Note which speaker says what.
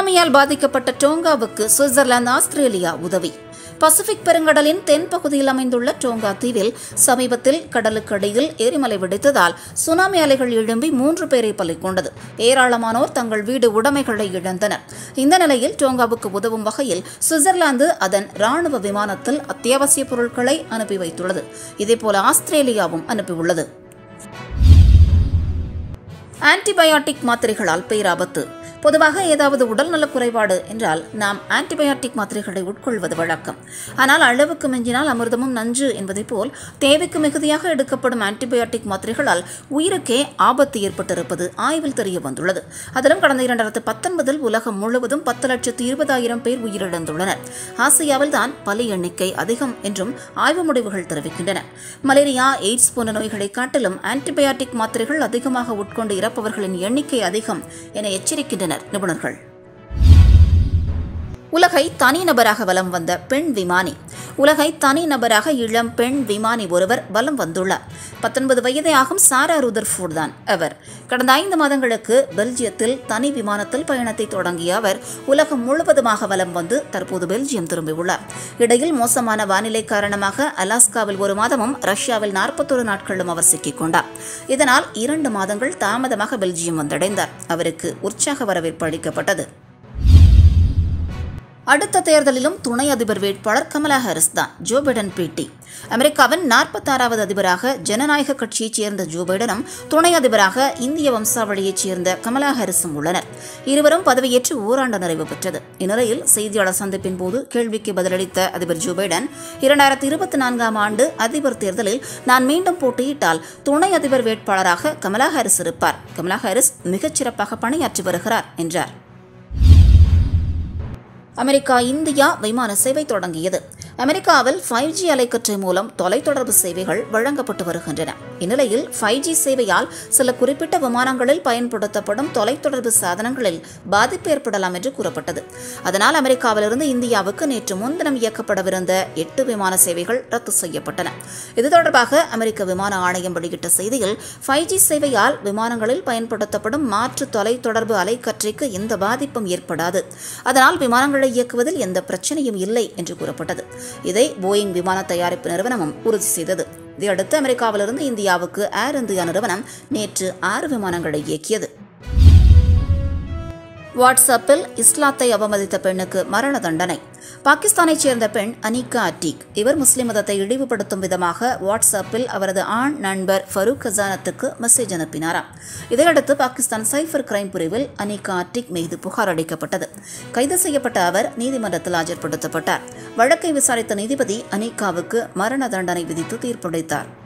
Speaker 1: சுனாமியால் பாதிக்கப்பட்ட டோங்காவுக்கு Switzerland Australia உதவி பசிபிக் பெருங்கடலின் தென்பகுதியில் அமைந்துள்ள டோங்கா தீவில் சமீபத்தில் கடலுக்கடியில் எரிமலை வெடித்ததால் சுனாமி அலைகள் எழும்பி மூன்று பேரை பலி கொண்டது ஏராளமானோர் தங்கள் வீடு உடைமைகளை இழந்தனர் இந்த நிலையில் டோங்காவுக்கு உதவும் வகையில் சுவிட்சர்லாந்து அதன் ராணுவ விமானத்தில் அத்தியாவசிய பொருட்களை அனுப்பி வைத்துள்ளது இதேபோல ஆஸ்திரேலியாவும் அனுப்பியுள்ளது ஆன்டிபயாட்டிக் மாத்திரைகளால் பேராபத்து பொதுவாக ஏதாவது உடல்நலக் குறைபாடு என்றால் நாம் ஆன்டிபயாட்டிக் மாத்திரைகளை உட்கொள்வது வழக்கம் ஆனால் அளவுக்கு மிஞ்சினால் அமிர்தமும் நஞ்சு என்பதைப் போல் தேவைக்கு மிகுதியாக எடுக்கப்படும் ஆன்டிபயாட்டிக் மாத்திரைகளால் உயிருக்கே ஆபத்து ஏற்பட்டிருப்பது ஆய்வில் தெரிய வந்துள்ளது அதிலும் கடந்த இரண்டாயிரத்து பத்தொன்பதில் உலகம் முழுவதும் பத்து லட்சத்து இருபதாயிரம் பேர் உயிரிழந்துள்ளனர் ஆசியாவில் தான் பலி எண்ணிக்கை அதிகம் என்றும் ஆய்வு முடிவுகள் தெரிவிக்கின்றன மலேரியா எய்ட்ஸ் போன்ற நோய்களை காட்டிலும் ஆன்டிபயாட்டிக் மாத்திரைகள் அதிகமாக உட்கொண்டு இறப்பவர்களின் எண்ணிக்கை அதிகம் என எச்சரிக்கின்றனர் நிபுணர்கள் உலகை தனிநபராக வலம் வந்த பெண் விமானி உலகை தனிநபராக இளம் பெண் விமானி ஒருவர் வலம் வந்துள்ளார் பத்தொன்பது வயதே ஆகும் சாரா ருதர்ஃபோர்ட் தான் அவர் கடந்த ஐந்து மாதங்களுக்கு பெல்ஜியத்தில் தனி விமானத்தில் பயணத்தை தொடங்கிய அவர் உலகம் முழுவதுமாக வலம் வந்து தற்போது பெல்ஜியம் திரும்பியுள்ளார் இடையில் மோசமான வானிலை காரணமாக அலாஸ்காவில் ஒரு மாதமும் ரஷ்யாவில் நாற்பத்தொரு நாட்களும் அவர் சிக்கிக் கொண்டார் இதனால் இரண்டு மாதங்கள் தாமதமாக பெல்ஜியம் வந்தடைந்தார் அவருக்கு உற்சாக வரவேற்பு அளிக்கப்பட்டது அடுத்த தேர்தலிலும் துணை அதிபர் வேட்பாளர் கமலா ஹாரிஸ் தான் ஜோ பைடன் பேட்டி அமெரிக்காவின் நாற்பத்தாறாவது அதிபராக ஜனநாயக கட்சியைச் சேர்ந்த ஜோ பைடனும் துணை அதிபராக இந்திய வம்சாவளியைச் சேர்ந்த கமலா ஹாரிஸும் உள்ளனர் இருவரும் பதவியேற்று ஓராண்டு நிறைவு பெற்றது இந்நிலையில் செய்தியாளர் சந்திப்பின் போது கேள்விக்கு பதிலளித்த அதிபர் ஜோ பைடன் இரண்டாயிரத்தி இருபத்தி நான்காம் ஆண்டு அதிபர் தேர்தலில் நான் மீண்டும் போட்டியிட்டால் துணை அதிபர் வேட்பாளராக கமலா ஹாரிஸ் இருப்பார் கமலா ஹாரிஸ் மிகச்சிறப்பாக பணியாற்றி வருகிறார் என்றார் அமெரிக்கா இந்தியா விமான சேவை தொடங்கியது அமெரிக்காவில் ஃபைவ் ஜி அலைக்கற்றை மூலம் தொலைத்தொடர்பு சேவைகள் வழங்கப்பட்டு வருகின்றன இந்நிலையில் ஃபைவ் ஜி சேவையால் சில குறிப்பிட்ட விமானங்களில் பயன்படுத்தப்படும் தொலைத்தொடர்பு சாதனங்களில் பாதிப்பு ஏற்படலாம் என்று கூறப்பட்டது அதனால் அமெரிக்காவிலிருந்து இந்தியாவுக்கு நேற்று முன்தினம் இயக்கப்படவிருந்த எட்டு விமான சேவைகள் ரத்து செய்யப்பட்டன இது தொடர்பாக அமெரிக்க விமான ஆணையம் வெளியிட்ட செய்தியில் ஃபைவ் ஜி சேவையால் விமானங்களில் பயன்படுத்தப்படும் மாற்று தொலைத்தொடர்பு அலைக்கற்றைக்கு எந்த பாதிப்பும் ஏற்படாது அதனால் விமானங்களை இயக்குவதில் எந்த பிரச்சனையும் இல்லை என்று கூறப்பட்டது இதை போயிங் விமான தயாரிப்பு நிறுவனமும் உறுதி செய்தது இதையடுத்து அமெரிக்காவிலிருந்து இந்தியாவுக்கு ஏர் இந்தியா நிறுவனம் நேற்று ஆறு விமானங்களை இயக்கியது வாட்ஸ்அப்பில் இஸ்லாத்தை அவமதித்த பெண்ணுக்கு மரண தண்டனை பாகிஸ்தானைச் சேர்ந்த பெண் அனிகா அட்டீக் இவர் முஸ்லிம் மதத்தை இழிவுபடுத்தும் விதமாக வாட்ஸ்அப்பில் அவரது ஆண் நண்பர் ஃபரூக் கசானத்துக்கு மெசேஜ் அனுப்பினாராம் இதையடுத்து பாகிஸ்தான் சைபர் கிரைம் பிரிவில் அனிகா அட்டிக் மீது புகார் அளிக்கப்பட்டது கைது செய்யப்பட்ட அவர் நீதிமன்றத்தில் ஆஜர்படுத்தப்பட்டார் வழக்கை விசாரித்த நீதிபதி அனிகாவுக்கு மரண தண்டனை விதித்து தீர்ப்பளித்தார்